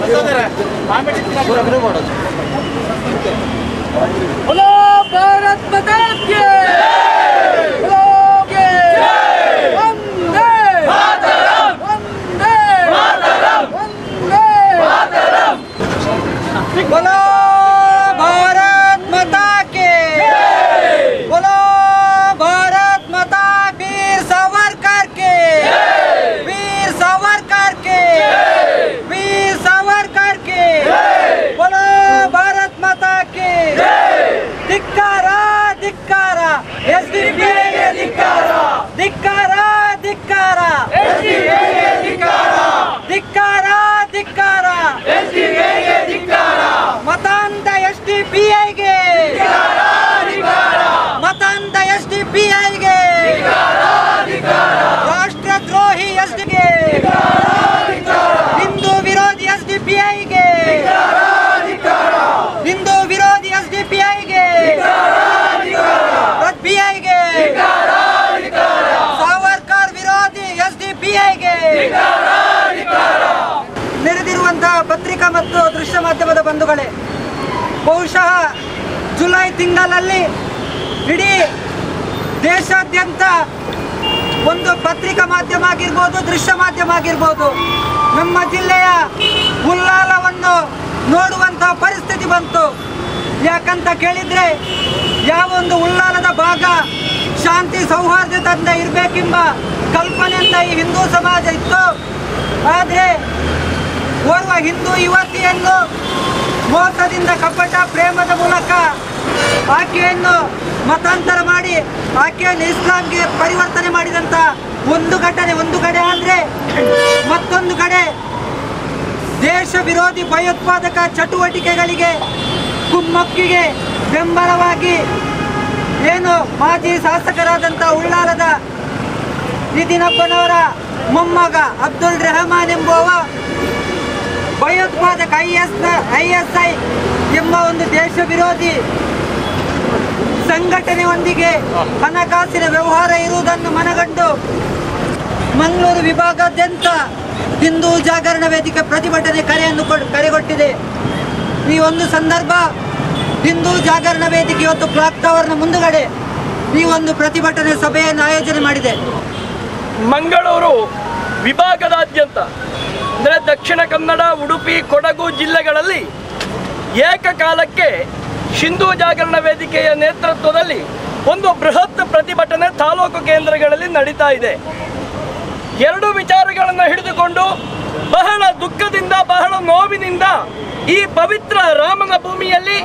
बोलो भारत माता की बोलो के वंदे वंदे वंदे बोलो भारत माता के बोलो भारत माता वीर सावरकर के वीर सावरकर के वीर सावरकर के बोलो भारत माता के ಧಿಕ್ಕಾರ ಧಿಕ್ಕಾರ ಎಸ್ ಡಿ ಧಿಕ್ಕಾರ ಧಿಕ್ಕಾರ ಧಿಕ್ಕಾರ ಧಿಕ್ಕಾರ ಧಿಕ್ಕಾರ ಮತಾಂಧ ಎಸ್ ಡಿ ಪಿ ಐಗೆ ಮತಾಂಧ ಎಸ್ ಡಿ ಪಿ ಐಗೆ ರಾಷ್ಟ್ರದ್ರೋಹಿ ಎಸ್ ಡಿಗೆ ಹಿಂದೂ ವಿರೋಧಿ ಎಸ್ ಡಿ ಪಿ ಐಗೆ ಹಿಂದೂ ವಿರೋಧಿ ಎಸ್ ಡಿ ಪಿ ಐಗೆ ಪಿ ಐಗೆ ಸಾವರ್ಕರ್ ವಿರೋಧಿ ಎಸ್ ಡಿ ಪಿ ಐಗೆ ನೆರೆದಿರುವಂತಹ ಪತ್ರಿಕಾ ಮತ್ತು ದೃಶ್ಯ ಮಾಧ್ಯಮದ ಬಂಧುಗಳೇ ಬಹುಶಃ ಜುಲೈ ತಿಂಗಳಲ್ಲಿ ಇಡೀ ದೇಶಾದ್ಯಂತ ಒಂದು ಪತ್ರಿಕಾ ಮಾಧ್ಯಮ ಆಗಿರ್ಬೋದು ದೃಶ್ಯ ಮಾಧ್ಯಮ ಆಗಿರ್ಬೋದು ನಮ್ಮ ಜಿಲ್ಲೆಯ ಉಲ್ಲಾಲವನ್ನು ನೋಡುವಂತಹ ಪರಿಸ್ಥಿತಿ ಬಂತು ಯಾಕಂತ ಕೇಳಿದ್ರೆ ಯಾವೊಂದು ಉಲ್ಲಾಲದ ಭಾಗ ಶಾಂತಿ ಸೌಹಾರ್ದದಿಂದ ಇರಬೇಕೆಂಬ ಕಲ್ಪನೆಯಿಂದ ಈ ಹಿಂದೂ ಸಮಾಜ ಇತ್ತು ಆದರೆ ಓರ್ವ ಹಿಂದೂ ಯುವತಿಯನ್ನು ಮೋಸದಿಂದ ಕಪಟ ಪ್ರೇಮದ ಮೂಲಕ ಆಕೆಯನ್ನು ಮತಾಂತರ ಮಾಡಿ ಆಕೆಯನ್ನು ಇಸ್ಲಾಂಗೆ ಪರಿವರ್ತನೆ ಮಾಡಿದಂತ ಒಂದು ಘಟನೆ ಒಂದು ಕಡೆ ಆದರೆ ಮತ್ತೊಂದು ಕಡೆ ದೇಶ ವಿರೋಧಿ ಭಯೋತ್ಪಾದಕ ಚಟುವಟಿಕೆಗಳಿಗೆ ಕುಮ್ಮಕ್ಕಿಗೆ ಬೆಂಬಲವಾಗಿ ಏನು ಮಾಜಿ ಶಾಸಕರಾದಂಥ ಉಳ್ಳಾಲದ ನಿತಿನಪ್ಪನವರ ಮೊಮ್ಮಗ ಅಬ್ದುಲ್ ರೆಹಮಾನ್ ಎಂಬುವ ಭಯೋತ್ಪಾದಕ I S I S I ಎಂಬ ಒಂದು ದೇಶ ವಿರೋಧಿ ಸಂಘಟನೆಯೊಂದಿಗೆ ಹಣಕಾಸಿನ ವ್ಯವಹಾರ ಇರುವುದನ್ನು ಮನಗಂಡು ಮಂಗಳೂರು ವಿಭಾಗಾದ್ಯಂತ ಹಿಂದೂ ಜಾಗರಣ ವೇದಿಕೆ ಪ್ರತಿಭಟನೆ ಕರೆಯನ್ನು ಕೊಡ್- ಕರೆಗೊಟ್ಟಿದೆ ಈ ಒಂದು ಸಂದರ್ಭ ಹಿಂದೂ ಜಾಗರಣ ವೇದಿಕೆ ಇವತ್ತು ಕ್ಲಾಕ್ ಟವರ್ನ ಮುಂದುಗಡೆ ಈ ಒಂದು ಪ್ರತಿಭಟನೆ ಸಭೆಯನ್ನು ಆಯೋಜನೆ ಮಾಡಿದೆ ಮಂಗಳೂರು ವಿಭಾಗದಾದ್ಯಂತ ಅಂದರೆ ದಕ್ಷಿಣ ಕನ್ನಡ ಉಡುಪಿ ಕೊಡಗು ಜಿಲ್ಲೆಗಳಲ್ಲಿ ಏಕಕಾಲಕ್ಕೆ ಹಿಂದೂ ಜಾಗರಣ ವೇದಿಕೆಯ ನೇತೃತ್ವದಲ್ಲಿ ಒಂದು ಬೃಹತ್ ಪ್ರತಿಭಟನೆ ತಾಲೂಕು ಕೇಂದ್ರಗಳಲ್ಲಿ ನಡೀತಾ ಇದೆ ಎರಡು ವಿಚಾರಗಳನ್ನು ಹಿಡಿದುಕೊಂಡು ಬಹಳ ದುಃಖದಿಂದ ಬಹಳ ನೋವಿನಿಂದ ಈ ಪವಿತ್ರ ರಾಮನ ಭೂಮಿಯಲ್ಲಿ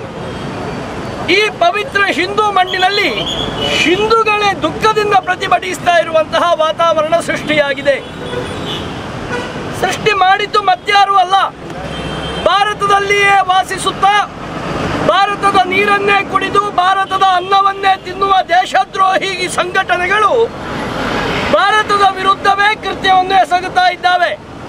ಈ ಪವಿತ್ರ ಹಿಂದೂ ಮಣ್ಣಿನಲ್ಲಿ ಹಿಂದೂಗಳೇ ದುಃಖದಿಂದ ಪ್ರತಿಭಟಿಸ್ತಾ ಇರುವಂತಹ ವಾತಾವರಣ ಸೃಷ್ಟಿಯಾಗಿದೆ ಸೃಷ್ಟಿ ಮಾಡಿದ್ದು ಮತ್ಯಾರೂ ಅಲ್ಲ ಭಾರತದಲ್ಲಿಯೇ ವಾಸಿಸುತ್ತಾ ಭಾರತದ ನೀರನ್ನೇ ಕುಡಿದು ಭಾರತದ ಅನ್ನವನ್ನೇ ತಿನ್ನುವ ದೇಶದ್ರೋಹಿ ಸಂಘಟನೆಗಳು ಭಾರತದ ವಿರುದ್ಧವೇ ಕೃತ್ಯವನ್ನು ಎಸಗುತ್ತಾ ಇದ್ದಾವೆ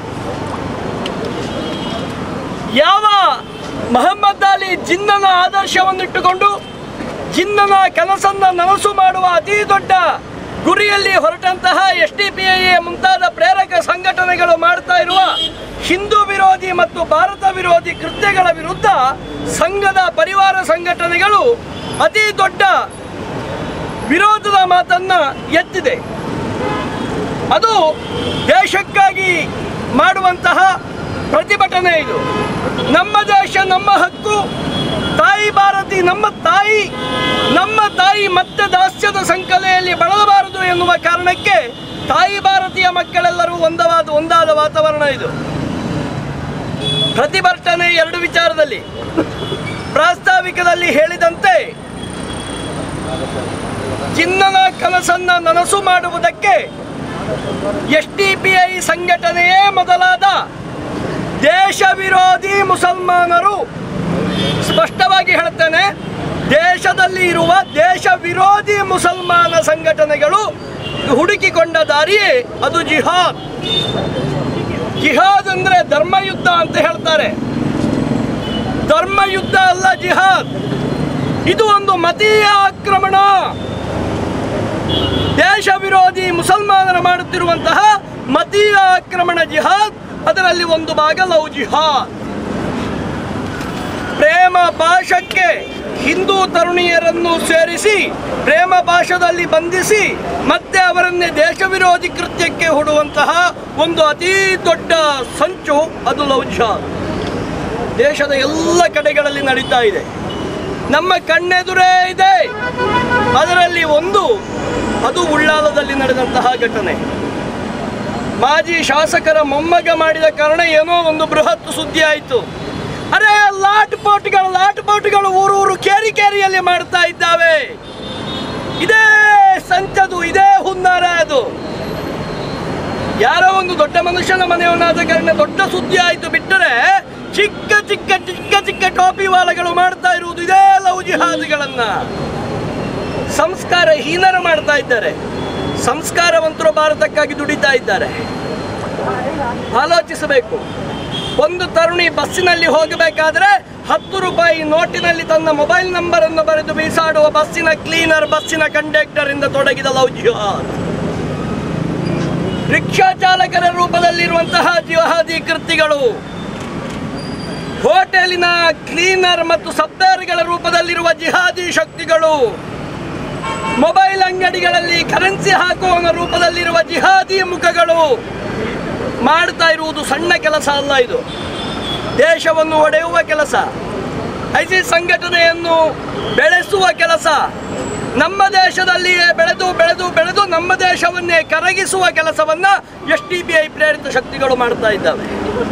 ಯಾವ ಮಹಮ್ಮದ್ ಅಲಿ ಜಿನ್ನನ ಆದರ್ಶವನ್ನಿಟ್ಟುಕೊಂಡು ಜಿನ್ನನ ಕನಸನ್ನ ನನಸು ಮಾಡುವ ಅತಿ ದೊಡ್ಡ ಗುರಿಯಲ್ಲಿ ಹೊರಟಂತಹ ಎಸ್ ಡಿ ಪಿ ಐ ಮುಂತಾದ ಪ್ರೇರಕ ಸಂಘಟನೆಗಳು ಮಾಡ್ತಾ ಇರುವ ಹಿಂದೂ ವಿರೋಧಿ ಮತ್ತು ಭಾರತ ವಿರೋಧಿ ಕೃತ್ಯಗಳ ವಿರುದ್ಧ ಸಂಘದ ಪರಿವಾರ ಸಂಘಟನೆಗಳು ಅತಿ ದೊಡ್ಡ ವಿರೋಧದ ಮಾತನ್ನ ಎತ್ತಿದೆ ಅದು ದೇಶಕ್ಕಾಗಿ ಮಾಡುವಂತಹ ಪ್ರತಿಭಟನೆ ಇದು ನಮ್ಮ ದೇಶ ನಮ್ಮ ಹಕ್ಕು ತಾಯಿ ಭಾರತಿ ನಮ್ಮ ತಾಯಿ ನಮ್ಮ ತಾಯಿ ಮತ್ತೆ ದಾಸ್ಯದ ಸಂಕಲೆಯಲ್ಲಿ ಬಳಲಬಾರದು ಎನ್ನುವ ಕಾರಣಕ್ಕೆ ತಾಯಿ ಭಾರತೀಯ ಮಕ್ಕಳೆಲ್ಲರೂ ಒಂದವಾದ ಒಂದಾದ ವಾತಾವರಣ ಇದು ಪ್ರತಿಭಟನೆ ಎರಡು ವಿಚಾರದಲ್ಲಿ ಪ್ರಾಸ್ತಾವಿಕದಲ್ಲಿ ಹೇಳಿದಂತೆ ಚಿನ್ನನ ಕನಸನ್ನ ನನಸು ಮಾಡುವುದಕ್ಕೆ ಎಸ್ ಡಿ ಪಿ ಐ ಸಂಘಟನೆಯೇ ಮೊದಲಾದ ದೇಶ ವಿರೋಧಿ ಮುಸಲ್ಮಾನರು ಸ್ಪಷ್ಟವಾಗಿ ಹೇಳುತ್ತೇನೆ ದೇಶದಲ್ಲಿ ಇರುವ ದೇಶ ವಿರೋಧಿ ಮುಸಲ್ಮಾನ ಸಂಘಟನೆಗಳು ಹುಡುಕಿಕೊಂಡ ದಾರಿಯೇ ಅದು ಜಿಹಾದ್ ಜಿಹಾದ್ ಅಂದ್ರೆ ಧರ್ಮಯುದ್ಧ ಅಂತ ಹೇಳ್ತಾರೆ ಧರ್ಮಯುದ್ಧ ಅಲ್ಲ ಜಿಹಾದ್ ಇದು ಒಂದು ಮತೀಯ ಆಕ್ರಮಣ ದೇಶ ವಿರೋಧಿ ಮುಸಲ್ಮಾನರು ಮಾಡುತ್ತಿರುವಂತಹ ಮತೀಯ ಆಕ್ರಮಣ ಜಿಹಾದ್ ಅದರಲ್ಲಿ ಒಂದು ಭಾಗ ಲವ್ ಜಿಹಾದ್ ಪ್ರೇಮ ಭಾಷಕ್ಕೆ ಹಿಂದೂ ತರುಣಿಯರನ್ನು ಸೇರಿಸಿ ಪ್ರೇಮ ಭಾಷದಲ್ಲಿ ಬಂಧಿಸಿ ಮತ್ತೆ ಅವರನ್ನೇ ದೇಶ ವಿರೋಧಿ ಕೃತ್ಯಕ್ಕೆ ಹೂಡುವಂತಹ ಒಂದು ಅತೀ ದೊಡ್ಡ ಸಂಚು ಅದು ಲವ್ ಜಿಹಾದ್ ದೇಶದ ಎಲ್ಲ ಕಡೆಗಳಲ್ಲಿ ನಡೀತಾ ಇದೆ ನಮ್ಮ ಕಣ್ಣೆದುರೇ ಇದೆ ಅದರಲ್ಲಿ ಒಂದು ಅದು ಉಳ್ಳಾಲದಲ್ಲಿ ನಡೆದಂತಹ ಘಟನೆ ಮಾಜಿ ಶಾಸಕರ ಮೊಮ್ಮಗ ಮಾಡಿದ ಕಾರಣ ಏನೋ ಒಂದು ಬೃಹತ್ ಸುದ್ದಿ ಆಯಿತು ಅರೆ ಲಾಟ್ ಪೋಟ್ಗಳು ಲಾಟ್ ಪೋಟ್ಗಳು ಊರೂರು ಕೇರಿ ಕೇರಿಯಲ್ಲಿ ಮಾಡ್ತಾ ಇದ್ದಾವೆ ಇದೇ ಸಂಚದು ಇದೇ ಹುನ್ನಾರ ಅದು ಯಾರೋ ಒಂದು ದೊಡ್ಡ ಮನುಷ್ಯನ ಮನೆಯವನಾದ ಕಾರಣ ದೊಡ್ಡ ಸುದ್ದಿ ಆಯಿತು ಬಿಟ್ಟರೆ ಚಿಕ್ಕ ಚಿಕ್ಕ ಚಿಕ್ಕ ಚಿಕ್ಕ ಟೋಪಿ ವಾಲಗಳು ಮಾಡ್ತಾ ಇರುವುದು ಇದೇ ಲವ್ ಜಿಹಾದಿಗಳನ್ನ ಸಂಸ್ಕಾರ ಹೀನರು ಮಾಡ್ತಾ ಇದ್ದಾರೆ ಸಂಸ್ಕಾರವಂತರು ಭಾರತಕ್ಕಾಗಿ ದುಡಿತಾ ಇದ್ದಾರೆ ಆಲೋಚಿಸಬೇಕು ಒಂದು ತರುಣಿ ಬಸ್ಸಿನಲ್ಲಿ ಹೋಗಬೇಕಾದ್ರೆ ಹತ್ತು ರೂಪಾಯಿ ನೋಟಿನಲ್ಲಿ ತನ್ನ ಮೊಬೈಲ್ ನಂಬರ್ ಅನ್ನು ಬರೆದು ಬೀಸಾಡುವ ಬಸ್ಸಿನ ಕ್ಲೀನರ್ ಬಸ್ಸಿನ ಕಂಡಕ್ಟರ್ ಇಂದ ತೊಡಗಿದ ಲವ್ ಜಿಹಾದ್ ರಿಕ್ಷಾ ಚಾಲಕರ ರೂಪದಲ್ಲಿರುವಂತಹ ಜಿಹಾದಿ ಕೃತಿಗಳು ಹೋಟೆಲಿನ ಕ್ಲೀನರ್ ಮತ್ತು ಸಬ್ದಾರಿಗಳ ರೂಪದಲ್ಲಿರುವ ಜಿಹಾದಿ ಶಕ್ತಿಗಳು ಮೊಬೈಲ್ ಅಂಗಡಿಗಳಲ್ಲಿ ಕರೆನ್ಸಿ ಹಾಕುವವನ ರೂಪದಲ್ಲಿರುವ ಜಿಹಾದಿ ಮುಖಗಳು ಮಾಡ್ತಾ ಇರುವುದು ಸಣ್ಣ ಕೆಲಸ ಅಲ್ಲ ಇದು ದೇಶವನ್ನು ಒಡೆಯುವ ಕೆಲಸ ಐಸಿಸ್ ಸಂಘಟನೆಯನ್ನು ಬೆಳೆಸುವ ಕೆಲಸ ನಮ್ಮ ದೇಶದಲ್ಲಿಯೇ ಬೆಳೆದು ಬೆಳೆದು ಬೆಳೆದು ನಮ್ಮ ದೇಶವನ್ನೇ ಕರಗಿಸುವ ಕೆಲಸವನ್ನ ಎಸ್ ಡಿ ಬಿ ಐ ಪ್ರೇರಿತ ಶಕ್ತಿಗಳು ಮಾಡ್ತಾ ಇದ್ದಾವೆ